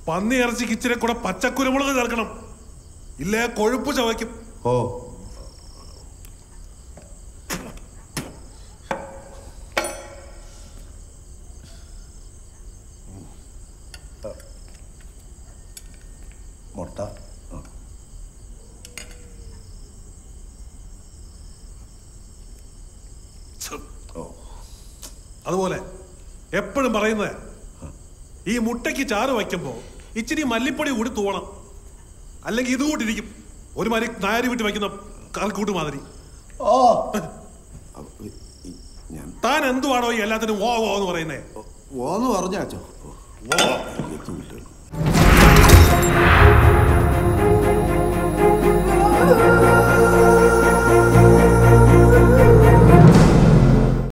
പന്നി ഇറച്ചിക്ക് ഇച്ചിരി കൂടെ പച്ചക്കുരുമുളക് ചേർക്കണം ഇല്ലേ കൊഴുപ്പ് ചവയ്ക്കും ഓ മുട്ട ആ. ഓ അതുപോലെ എപ്പോഴും പറയുന്നത് ഈ മുട്ടയ്ക്ക് ചാറ് വയ്ക്കുമ്പോ ഇച്ചിരി മല്ലിപ്പൊടി കൂടി തൂവണം അല്ലെങ്കിൽ ഇത് കൂട്ടിരിക്കും ഒരു മാതിരി നായരി വിട്ട് വയ്ക്കുന്ന കാൽക്കൂട്ട് മാതിരി ഓ അപ്പൊ ഈ ഞാൻ താൻ എന്തുവാണോ ഈ എല്ലാത്തിനും ഓ ഓ എന്ന് പറയുന്നേ ഓന്ന് പറഞ്ഞാച്ചോ ഓ എത്തുമില്ല